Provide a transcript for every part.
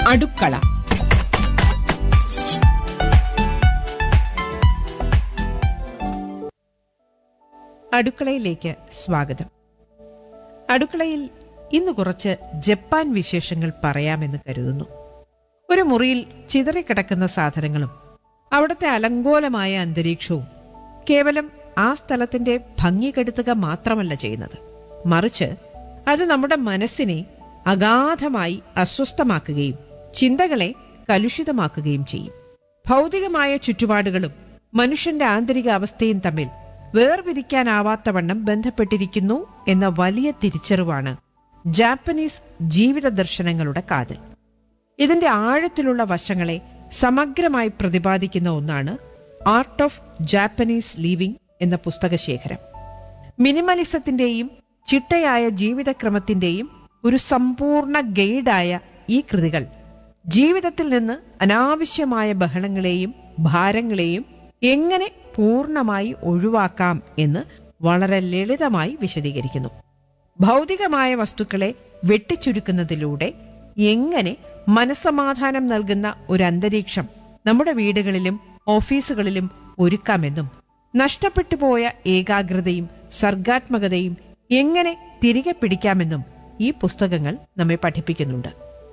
അടുക്കള അടുക്കളയിലേക്ക് സ്വാഗതം അടുക്കളയിൽ ഇന്ന് കുറച്ച് ജപ്പാൻ വിശേഷങ്ങൾ പറയാമെന്ന് കരുതുന്നു ഒരു മുറിയിൽ ചിതറിക്കിടക്കുന്ന സാധനങ്ങളും അവിടുത്തെ അലങ്കോലമായ അന്തരീക്ഷവും കേവലം ആ സ്ഥലത്തിന്റെ ഭംഗി കെടുത്തുക മാത്രമല്ല ചെയ്യുന്നത് മറിച്ച് അത് നമ്മുടെ മനസ്സിനെ അഗാധമായി അസ്വസ്ഥമാക്കുകയും ചിന്തകളെ കലുഷിതമാക്കുകയും ചെയ്യും ഭൗതികമായ ചുറ്റുപാടുകളും മനുഷ്യന്റെ ആന്തരിക അവസ്ഥയും തമ്മിൽ വേർപിരിക്കാനാവാത്തവണ്ണം ബന്ധപ്പെട്ടിരിക്കുന്നു എന്ന വലിയ തിരിച്ചറിവാണ് ജാപ്പനീസ് ജീവിത ദർശനങ്ങളുടെ കാതൽ ഇതിന്റെ ആഴത്തിലുള്ള വശങ്ങളെ സമഗ്രമായി പ്രതിപാദിക്കുന്ന ഒന്നാണ് ആർട്ട് ഓഫ് ജാപ്പനീസ് ലീവിംഗ് എന്ന പുസ്തകശേഖരം മിനിമലിസത്തിന്റെയും ചിട്ടയായ ജീവിതക്രമത്തിന്റെയും ഒരു സമ്പൂർണ്ണ ഗൈഡായ ഈ കൃതികൾ ജീവിതത്തിൽ നിന്ന് അനാവശ്യമായ ബഹളങ്ങളെയും ഭാരങ്ങളെയും എങ്ങനെ പൂർണ്ണമായി ഒഴിവാക്കാം എന്ന് വളരെ ലളിതമായി വിശദീകരിക്കുന്നു ഭൗതികമായ വസ്തുക്കളെ വെട്ടിച്ചുരുക്കുന്നതിലൂടെ എങ്ങനെ മനസ്സമാധാനം നൽകുന്ന ഒരു അന്തരീക്ഷം നമ്മുടെ വീടുകളിലും ഓഫീസുകളിലും ഒരുക്കാമെന്നും നഷ്ടപ്പെട്ടു പോയ ഏകാഗ്രതയും സർഗാത്മകതയും എങ്ങനെ തിരികെ പിടിക്കാമെന്നും ഈ പുസ്തകങ്ങൾ നമ്മെ പഠിപ്പിക്കുന്നുണ്ട്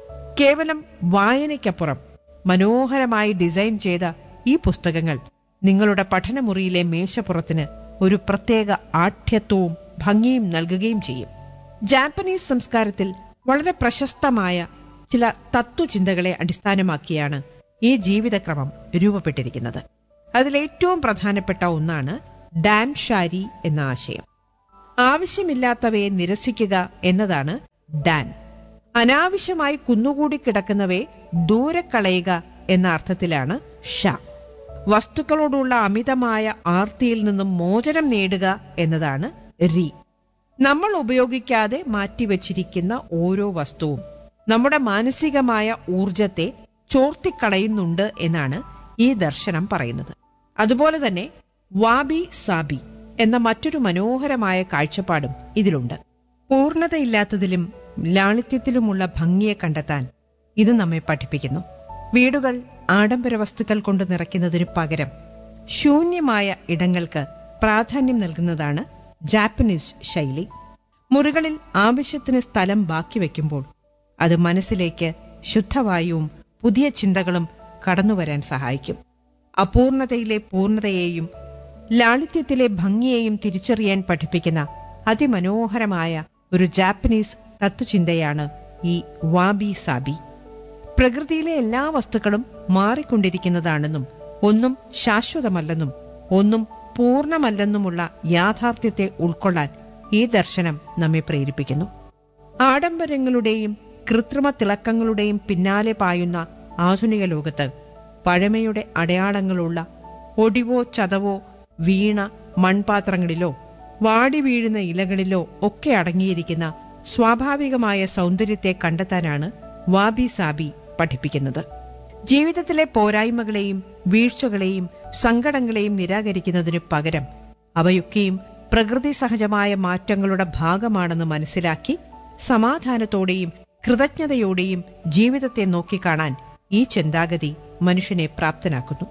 കേവലം വായനയ്ക്കപ്പുറം മനോഹരമായി ഡിസൈൻ ചെയ്ത ഈ പുസ്തകങ്ങൾ നിങ്ങളുടെ പഠനമുറിയിലെ മേശപ്പുറത്തിന് ഒരു പ്രത്യേക ആഠ്യത്വവും ഭംഗിയും നൽകുകയും ചെയ്യും ജാപ്പനീസ് സംസ്കാരത്തിൽ വളരെ പ്രശസ്തമായ ചില തത്വചിന്തകളെ അടിസ്ഥാനമാക്കിയാണ് ഈ ജീവിതക്രമം രൂപപ്പെട്ടിരിക്കുന്നത് അതിലേറ്റവും പ്രധാനപ്പെട്ട ഒന്നാണ് ഡാൻ ഷാരി എന്ന ആശയം ആവശ്യമില്ലാത്തവയെ നിരസിക്കുക എന്നതാണ് ഡാൻ അനാവശ്യമായി കുന്നുകൂടി കിടക്കുന്നവയെ ദൂരെ കളയുക എന്ന അർത്ഥത്തിലാണ് ഷ വസ്തുക്കളോടുള്ള അമിതമായ ആർത്തിയിൽ നിന്നും മോചനം നേടുക എന്നതാണ് രി നമ്മൾ ഉപയോഗിക്കാതെ മാറ്റിവെച്ചിരിക്കുന്ന ഓരോ വസ്തുവും നമ്മുടെ മാനസികമായ ഊർജത്തെ ചോർത്തിക്കളയുന്നുണ്ട് എന്നാണ് ഈ ദർശനം പറയുന്നത് അതുപോലെ തന്നെ വാബി സാബി എന്ന മറ്റൊരു മനോഹരമായ കാഴ്ചപ്പാടും ഇതിലുണ്ട് പൂർണ്ണതയില്ലാത്തതിലും ലാളിത്യത്തിലുമുള്ള ഭംഗിയെ കണ്ടെത്താൻ ഇത് നമ്മെ പഠിപ്പിക്കുന്നു വീടുകൾ ആഡംബര വസ്തുക്കൾ കൊണ്ട് നിറയ്ക്കുന്നതിനു പകരം ശൂന്യമായ ഇടങ്ങൾക്ക് പ്രാധാന്യം നൽകുന്നതാണ് ജാപ്പനീസ് ശൈലി മുറികളിൽ ആവശ്യത്തിന് സ്ഥലം ബാക്കി വയ്ക്കുമ്പോൾ അത് മനസ്സിലേക്ക് ശുദ്ധവായുവും പുതിയ ചിന്തകളും കടന്നുവരാൻ സഹായിക്കും അപൂർണതയിലെ പൂർണ്ണതയെയും ലാളിത്യത്തിലെ ഭംഗിയെയും തിരിച്ചറിയാൻ പഠിപ്പിക്കുന്ന അതിമനോഹരമായ ഒരു ജാപ്പനീസ് തത്വചിന്തയാണ് ഈ വാബി സാബി പ്രകൃതിയിലെ എല്ലാ വസ്തുക്കളും മാറിക്കൊണ്ടിരിക്കുന്നതാണെന്നും ഒന്നും ശാശ്വതമല്ലെന്നും ഒന്നും പൂർണ്ണമല്ലെന്നുമുള്ള യാഥാർത്ഥ്യത്തെ ഉൾക്കൊള്ളാൻ ഈ ദർശനം നമ്മെ പ്രേരിപ്പിക്കുന്നു ആഡംബരങ്ങളുടെയും കൃത്രിമ തിളക്കങ്ങളുടെയും പിന്നാലെ പായുന്ന ആധുനിക ലോകത്ത് പഴമയുടെ അടയാളങ്ങളുള്ള ഒടിവോ ചതവോ വീണ മൺപാത്രങ്ങളിലോ വാടി വീഴുന്ന ഇലകളിലോ ഒക്കെ അടങ്ങിയിരിക്കുന്ന സ്വാഭാവികമായ സൗന്ദര്യത്തെ കണ്ടെത്താനാണ് വാബി സാബി പഠിപ്പിക്കുന്നത് ജീവിതത്തിലെ പോരായ്മകളെയും വീഴ്ചകളെയും സങ്കടങ്ങളെയും നിരാകരിക്കുന്നതിനു പകരം അവയൊക്കെയും പ്രകൃതി സഹജമായ മാറ്റങ്ങളുടെ ഭാഗമാണെന്ന് മനസ്സിലാക്കി സമാധാനത്തോടെയും കൃതജ്ഞതയോടെയും ജീവിതത്തെ നോക്കിക്കാണാൻ ഈ ചിന്താഗതി മനുഷ്യനെ പ്രാപ്തനാക്കുന്നു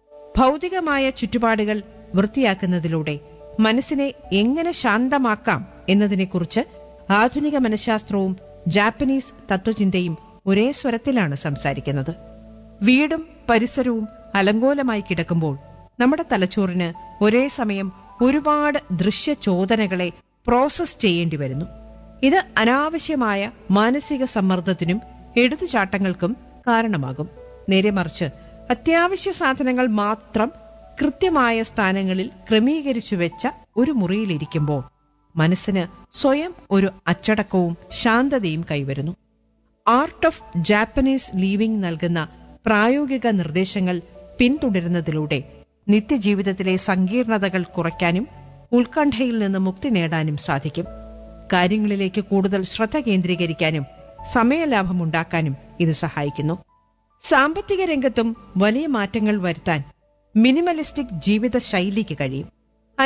ഭൗതികമായ ചുറ്റുപാടുകൾ വൃത്തിയാക്കുന്നതിലൂടെ മനസ്സിനെ എങ്ങനെ ശാന്തമാക്കാം എന്നതിനെക്കുറിച്ച് ആധുനിക മനഃശാസ്ത്രവും ജാപ്പനീസ് തത്വചിന്തയും ഒരേ സ്വരത്തിലാണ് സംസാരിക്കുന്നത് വീടും പരിസരവും അലങ്കോലമായി കിടക്കുമ്പോൾ നമ്മുടെ തലച്ചോറിന് ഒരേ സമയം ഒരുപാട് ദൃശ്യചോദനകളെ പ്രോസസ് ചെയ്യേണ്ടി വരുന്നു ഇത് അനാവശ്യമായ മാനസിക സമ്മർദ്ദത്തിനും എടുത്തുചാട്ടങ്ങൾക്കും കാരണമാകും നേരെ മറിച്ച് അത്യാവശ്യ സാധനങ്ങൾ മാത്രം കൃത്യമായ സ്ഥാനങ്ങളിൽ ക്രമീകരിച്ചു വെച്ച ഒരു മുറിയിലിരിക്കുമ്പോൾ മനസ്സിന് സ്വയം ഒരു അച്ചടക്കവും ശാന്തതയും കൈവരുന്നു ആർട്ട് ഓഫ് ജാപ്പനീസ് ലീവിംഗ് നൽകുന്ന പ്രായോഗിക നിർദ്ദേശങ്ങൾ പിന്തുടരുന്നതിലൂടെ നിത്യജീവിതത്തിലെ സങ്കീർണതകൾ കുറയ്ക്കാനും ഉത്കണ്ഠയിൽ നിന്ന് മുക്തി നേടാനും സാധിക്കും കാര്യങ്ങളിലേക്ക് കൂടുതൽ ശ്രദ്ധ കേന്ദ്രീകരിക്കാനും സമയലാഭമുണ്ടാക്കാനും ഇത് സഹായിക്കുന്നു സാമ്പത്തിക രംഗത്തും വലിയ മാറ്റങ്ങൾ വരുത്താൻ മിനിമലിസ്റ്റിക് ജീവിത ശൈലിക്ക് കഴിയും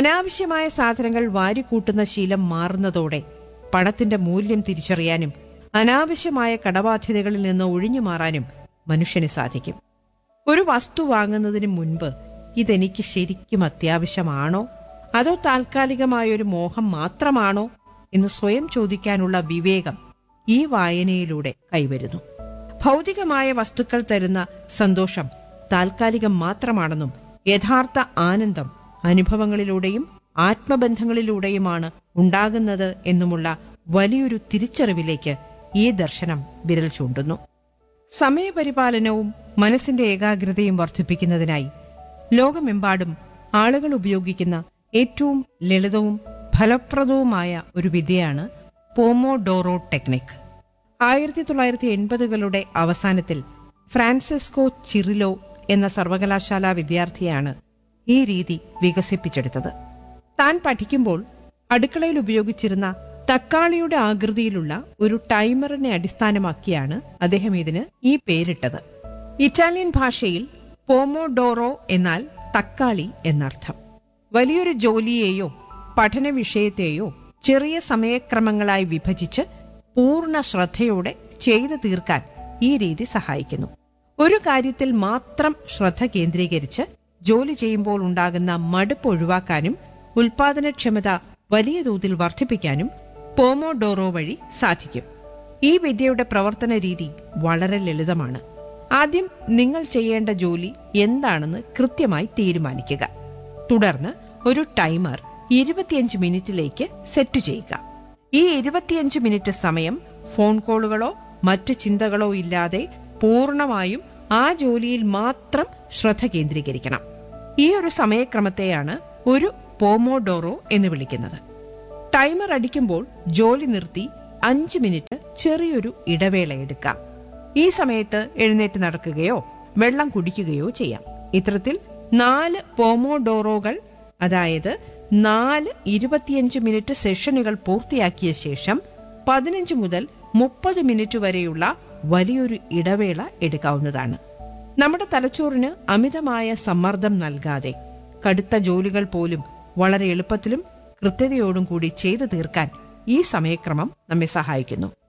അനാവശ്യമായ സാധനങ്ങൾ വാരിക്കൂട്ടുന്ന ശീലം മാറുന്നതോടെ പണത്തിന്റെ മൂല്യം തിരിച്ചറിയാനും അനാവശ്യമായ കടബാധ്യതകളിൽ നിന്ന് ഒഴിഞ്ഞു മാറാനും മനുഷ്യന് സാധിക്കും ഒരു വസ്തു വാങ്ങുന്നതിന് മുൻപ് ഇതെനിക്ക് ശരിക്കും അത്യാവശ്യമാണോ അതോ താൽക്കാലികമായ ഒരു മോഹം മാത്രമാണോ എന്ന് സ്വയം ചോദിക്കാനുള്ള വിവേകം ഈ വായനയിലൂടെ കൈവരുന്നു ഭൗതികമായ വസ്തുക്കൾ തരുന്ന സന്തോഷം താൽക്കാലികം മാത്രമാണെന്നും യഥാർത്ഥ ആനന്ദം അനുഭവങ്ങളിലൂടെയും ആത്മബന്ധങ്ങളിലൂടെയുമാണ് ഉണ്ടാകുന്നത് എന്നുമുള്ള വലിയൊരു തിരിച്ചറിവിലേക്ക് ഈ ദർശനം വിരൽ ചൂണ്ടുന്നു സമയപരിപാലനവും മനസ്സിന്റെ ഏകാഗ്രതയും വർദ്ധിപ്പിക്കുന്നതിനായി ലോകമെമ്പാടും ആളുകൾ ഉപയോഗിക്കുന്ന ഏറ്റവും ലളിതവും ഫലപ്രദവുമായ ഒരു വിദ്യയാണ് പോമോഡോറോ ടെക്നിക് ആയിരത്തി തൊള്ളായിരത്തി എൺപതുകളുടെ അവസാനത്തിൽ ഫ്രാൻസിസ്കോ ചിറിലോ എന്ന സർവകലാശാല വിദ്യാർത്ഥിയാണ് ഈ രീതി വികസിപ്പിച്ചെടുത്തത് താൻ പഠിക്കുമ്പോൾ അടുക്കളയിൽ ഉപയോഗിച്ചിരുന്ന തക്കാളിയുടെ ആകൃതിയിലുള്ള ഒരു ടൈമറിനെ അടിസ്ഥാനമാക്കിയാണ് അദ്ദേഹം ഇതിന് ഈ പേരിട്ടത് ഇറ്റാലിയൻ ഭാഷയിൽ പോമോഡോറോ എന്നാൽ തക്കാളി എന്നർത്ഥം വലിയൊരു ജോലിയെയോ പഠന വിഷയത്തെയോ ചെറിയ സമയക്രമങ്ങളായി വിഭജിച്ച് പൂർണ്ണ ശ്രദ്ധയോടെ ചെയ്തു തീർക്കാൻ ഈ രീതി സഹായിക്കുന്നു ഒരു കാര്യത്തിൽ മാത്രം ശ്രദ്ധ കേന്ദ്രീകരിച്ച് ജോലി ചെയ്യുമ്പോൾ ഉണ്ടാകുന്ന മടുപ്പ് ഒഴിവാക്കാനും ഉൽപാദനക്ഷമത വലിയ തോതിൽ വർദ്ധിപ്പിക്കാനും പോമോഡോറോ വഴി സാധിക്കും ഈ വിദ്യയുടെ പ്രവർത്തന രീതി വളരെ ലളിതമാണ് ആദ്യം നിങ്ങൾ ചെയ്യേണ്ട ജോലി എന്താണെന്ന് കൃത്യമായി തീരുമാനിക്കുക തുടർന്ന് ഒരു ടൈമർ ഇരുപത്തിയഞ്ച് മിനിറ്റിലേക്ക് സെറ്റ് ചെയ്യുക ഈ ഇരുപത്തിയഞ്ച് മിനിറ്റ് സമയം ഫോൺ കോളുകളോ മറ്റു ചിന്തകളോ ഇല്ലാതെ പൂർണ്ണമായും ആ ജോലിയിൽ മാത്രം ശ്രദ്ധ കേന്ദ്രീകരിക്കണം ഈ ഒരു സമയക്രമത്തെയാണ് ഒരു പോമോഡോറോ എന്ന് വിളിക്കുന്നത് ടൈമർ അടിക്കുമ്പോൾ ജോലി നിർത്തി അഞ്ച് മിനിറ്റ് ചെറിയൊരു ഇടവേള എടുക്കാം ഈ സമയത്ത് എഴുന്നേറ്റ് നടക്കുകയോ വെള്ളം കുടിക്കുകയോ ചെയ്യാം ഇത്തരത്തിൽ നാല് പോമോഡോറോകൾ അതായത് നാല് ഇരുപത്തിയഞ്ച് മിനിറ്റ് സെഷനുകൾ പൂർത്തിയാക്കിയ ശേഷം പതിനഞ്ച് മുതൽ മുപ്പത് മിനിറ്റ് വരെയുള്ള വലിയൊരു ഇടവേള എടുക്കാവുന്നതാണ് നമ്മുടെ തലച്ചോറിന് അമിതമായ സമ്മർദ്ദം നൽകാതെ കടുത്ത ജോലികൾ പോലും വളരെ എളുപ്പത്തിലും കൃത്യതയോടും കൂടി ചെയ്തു തീർക്കാൻ ഈ സമയക്രമം നമ്മെ സഹായിക്കുന്നു